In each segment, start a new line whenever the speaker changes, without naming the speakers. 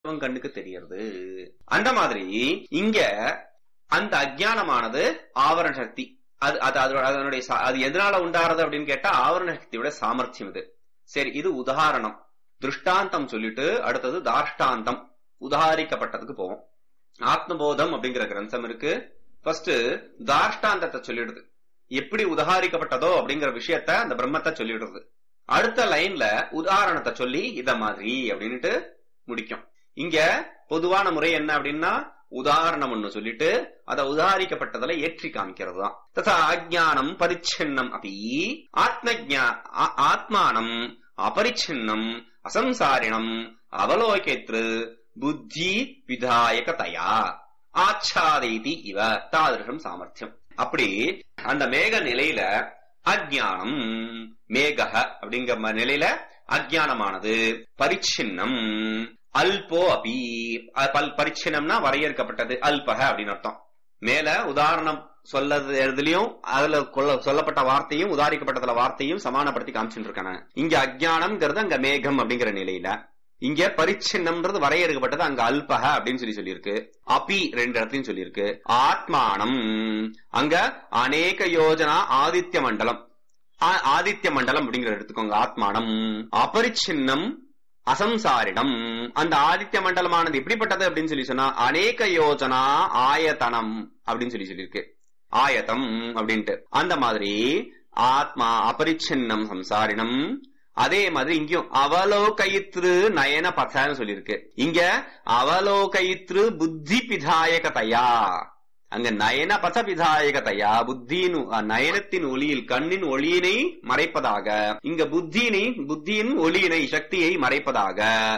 உன் கண்ணுக்கு தெரியறது அந்த மாதிரி இங்க அந்த அஜ்ஞானமானது ஆவரண சக்தி அது அது அதோட- அதனுடைய சா- அது எதனால உண்டாறது அப்படின்னு கேட்டா ஆவரண சக்தியோட சாமர்த்தியம் இது சரி இது உதாரணம் திருஷ்டாந்தம் சொல்லிட்டு அடுத்தது தார்ஷ்டாந்தம் உதாரிக்கப்பட்டதுக்கு போவோம் ஆத்மபோதம் அப்படிங்கிற கிரந்தம் இருக்கு ஃபர்ஸ்ட் தார்ஷ்டாந்தத்தை சொல்லிடுது எப்படி உதாரிக்கப்பட்டதோ அப்படிங்கிற விஷயத்த அந்த பிரம்மத்தை சொல்லிடுறது அடுத்த லைன்ல உதாரணத்தை சொல்லி இத மாதிரி அப்படின்னுட்டு முடிக்கும் இங்க பொதுவான முறை என்ன அப்படின்னா உதாரணம் ஒண்ணு சொல்லிட்டு அத உதாரிக்கப்பட்டதுல ஏற்றி காமிக்கிறது தான் ததா அஜானம் பரிச்சின்னம் அப்படி ஆத்மஜா ஆ- ஆத்மானம் அபரிச்சின்னம் அசம்சாரிணம் அவலோகித்ரு புத்தி விதாயகதயா ஆச்சாதைதி இவ தாதிருஷம் சாமர்த்தியம் அப்படி அந்த மேக நிலையில அஜ்ஞானம் மேகஹ அப்படிங்கிற ம- நிலையில அஜ்ஞானமானது பரிச்சின்னம் அல்போ அபி அ- பல் பரிச்சின்னம்னா வரையறுக்கப்பட்டது அல்பக அப்படின்னு அர்த்தம் மேல உதாரணம் சொல்லது எழுதுலயும் அதுல கொள்ள- சொல்லப்பட்ட வார்த்தையும் உதாரிக்கப்பட்டதுல வார்த்தையும் சமானப்படுத்தி காமிச்சுட்டு இருக்காங்க இங்க அஜ்ஞானம்ங்கிறது அங்க மேகம் அப்படிங்கிற நிலையில இங்க பரிச்சின்னம்ன்றது வரையறுக்கப்பட்டது அங்க அல்பக அப்படின்னு சொல்லி சொல்லியிருக்கு அபி ரெண்டு இடத்துலயும் சொல்லியிருக்கு ஆத்மானம் அங்க அநேக யோஜனா ஆதித்ய மண்டலம் ஆ- ஆதித்ய மண்டலம் அப்படிங்கிற எடுத்துக்கோங்க ஆத்மானம் அபரிச்சின்னம் அசம்சாரிடம் அந்த ஆதித்ய மண்டலமானது எப்படிப்பட்டது அப்படின்னு சொல்லி சொன்னா அநேக யோஜனா ஆயத்தனம் அப்படின்னு சொல்லி சொல்லியிருக்கு ஆயத்தம் அப்படின்ட்டு அந்த மாதிரி ஆத்மா அபரிச்சின்னம் சம்சாரினம் அதே மாதிரி இங்கேயும் அவலோகயித்ரு நயன பதன்னு சொல்லியிருக்கு இங்க அவலோகயித்ரு புத்தி பிதாயகதையா அங்க நயன பத பிதாயகதையா புத்தியின் அஹ், நயனத்தின் ஒளியில் கண்ணின் ஒளியினை மறைப்பதாக இங்க புத்தியினை புத்தியின் ஒளியினை சக்தியை மறைப்பதாக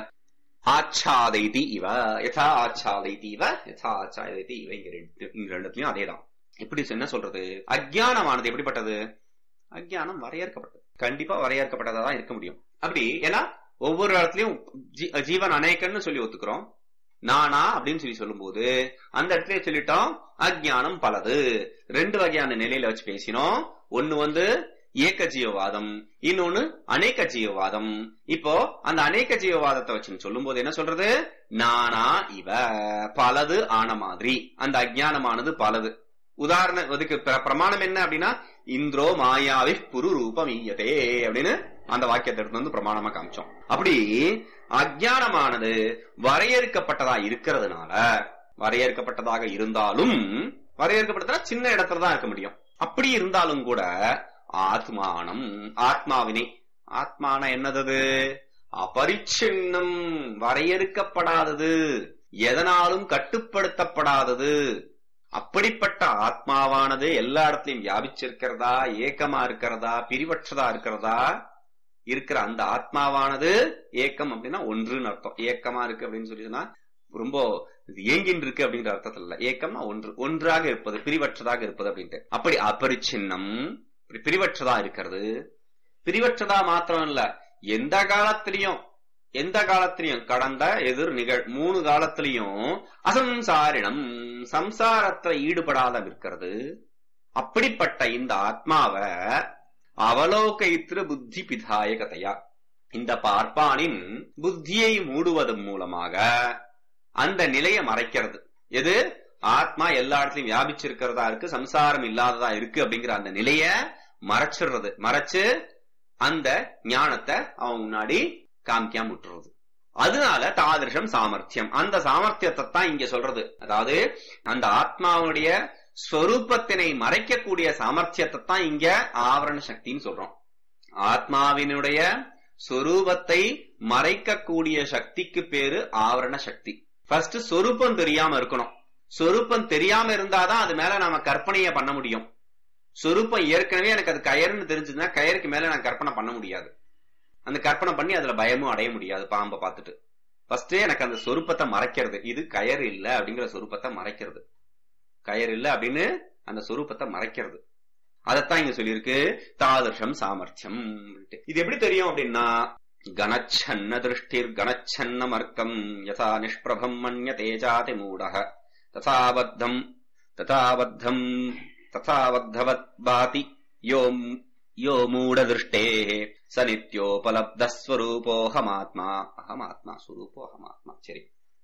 ஆச்சாதைதி இவ யதா ஆச்சாதைதி இவ யதா ஆச்சாதைதி இவ இங்க ரெண்டு இங்க ரெண்டுலயும் அதேதான் எப்படி என்ன சொல்றது அஜ்ஞானமானது எப்படிப்பட்டது அஜ்ஞானம் வரையறுக்கப்பட்டது கண்டிப்பா வரையறுக்கப்பட்டதா தான் இருக்க முடியும் அப்படி ஏன்னா ஒவ்வொரு இடத்துலயும் ஜீ- ஜீவன் அநேகன்னு சொல்லி ஒத்துக்கிறோம் நானா அப்படின்னு சொல்லி சொல்லும்போது அந்த இடத்துல சொல்லிட்டோம் அஜ்ஞானம் பலது ரெண்டு வகையான நிலையில வச்சு பேசினோம் ஒண்ணு வந்து ஏக ஜீவவாதம் இன்னொன்னு அநேக ஜீவவாதம் இப்போ அந்த அநேக ஜீவவாதத்தை வச்சு சொல்லும்போது என்ன சொல்றது நானா இவ பலது ஆன மாதிரி அந்த அஜ்ஞானமானது பலது உதாரணம் இதுக்கு பிர- பிரமாணம் என்ன அப்படின்னா இந்திரோ மாயாவி புரு ரூபம் ஈயதே அப்படின்னு அந்த வாக்கியத்தை எடுத்து வந்து பிரமாணமா காமிச்சோம் அப்படி அஜ்ஞானமானது வரையறுக்கப்பட்டதா இருக்கிறதுனால வரையறுக்கப்பட்டதாக இருந்தாலும் வரையறுக்கப்பட்டதா சின்ன இடத்துல தான் இருக்க முடியும் அப்படி இருந்தாலும் கூட ஆத்மானம் ஆத்மாவினை ஆத்மான என்னது அபரிச்சின்னம் வரையறுக்கப்படாதது எதனாலும் கட்டுப்படுத்தப்படாதது அப்படிப்பட்ட ஆத்மாவானது எல்லா இடத்துலயும் வியாபிச்சிருக்கிறதா ஏக்கமா இருக்கிறதா பிரிவற்றதா இருக்கிறதா இருக்கிற அந்த ஆத்மாவானது ஏக்கம் அப்படின்னா ஒன்றுன்னு அர்த்தம் ஏக்கமா இருக்கு அப்படின்னு சொல்லி சொன்னா ரொம்ப இது ஏங்கின்னு இருக்கு அப்படிங்கிற அர்த்தத்துல இல்ல ஏக்கம்னா ஒன்று ஒன்றாக இருப்பது பிரிவற்றதாக இருப்பது அப்படின்ட்டு அப்படி அபரிச்சின்னம் இப்படி பிரிவற்றதா இருக்கிறது பிரிவற்றதா மாத்திரம் இல்ல எந்த காலத்திலையும் எந்த காலத்திலையும் கடந்த எதிர் நிகழ் மூணு காலத்திலையும் அசம்சாரிடம் சம்சாரத்துல ஈடுபடாத இருக்கிறது அப்படிப்பட்ட இந்த ஆத்மாவை அவலோகைத்திர புத்தி பிதாயகதையா இந்த பார்ப்பானின் புத்தியை மூடுவதன் மூலமாக அந்த நிலையை மறைக்கிறது எது ஆத்மா எல்லா இடத்துலயும் வியாபிச்சிருக்கிறதா இருக்கு சம்சாரம் இல்லாததா இருக்கு அப்படிங்கிற அந்த நிலைய மறைச்சிடுறது மறைச்சு அந்த ஞானத்தை அவன் முன்னாடி காமிக்காம விட்டுறது அதனால தாதிருஷம் சாமர்த்தியம் அந்த சாமர்த்தியத்தை தான் இங்க சொல்றது அதாவது அந்த ஆத்மாவுடைய ஸ்வரூபத்தினை மறைக்கக்கூடிய சாமர்த்தியத்தை தான் இங்க ஆவரண சக்தின்னு சொல்றோம் ஆத்மாவினுடைய சொரூபத்தை மறைக்கக்கூடிய சக்திக்கு பேரு ஆவரண சக்தி ஃபர்ஸ்ட் சொரூபம் தெரியாம இருக்கணும் சொரூபம் தெரியாம இருந்தாதான் அது மேல நாம கற்பனைய பண்ண முடியும் சொரூபம் ஏற்கனவே எனக்கு அது கயறுன்னு தெரிஞ்சதுன்னா கயருக்கு மேல நான் கற்பனை பண்ண முடியாது அந்த கற்பனை பண்ணி அதுல பயமும் அடைய முடியாது பாம்பை பார்த்துட்டு ஃபர்ஸ்டே எனக்கு அந்த சொரூபத்தை மறைக்கிறது இது கயர் இல்ல அப்படிங்கிற சொரூபத்தை மறைக்கிறது கயர் இல்ல அப்படின்னு அந்த சொரூபத்தை மறைக்கிறது அதத்தான் இங்க சொல்லியிருக்கு தாதர்ஷம் சாமர்த்தியம் அப்படின்ட்டு. இது எப்படி தெரியும் அப்படின்னா கணச்சன்ன திருஷ்டிர் கணச்சன்ன மர்க்கம் யதா நிஷ்பிரபம் மன்ய தேஜாதி மூடக ததாபத்தம் ததாபத்தம் ததாபத்தவத் பாதி யோம் யோ மூடதிருஷ்டே ச நித்யோபலப்த ஸ்வரூபோஹமாத்மா அகமாத்மா ஸ்வரூபோஹமாத்மா சரி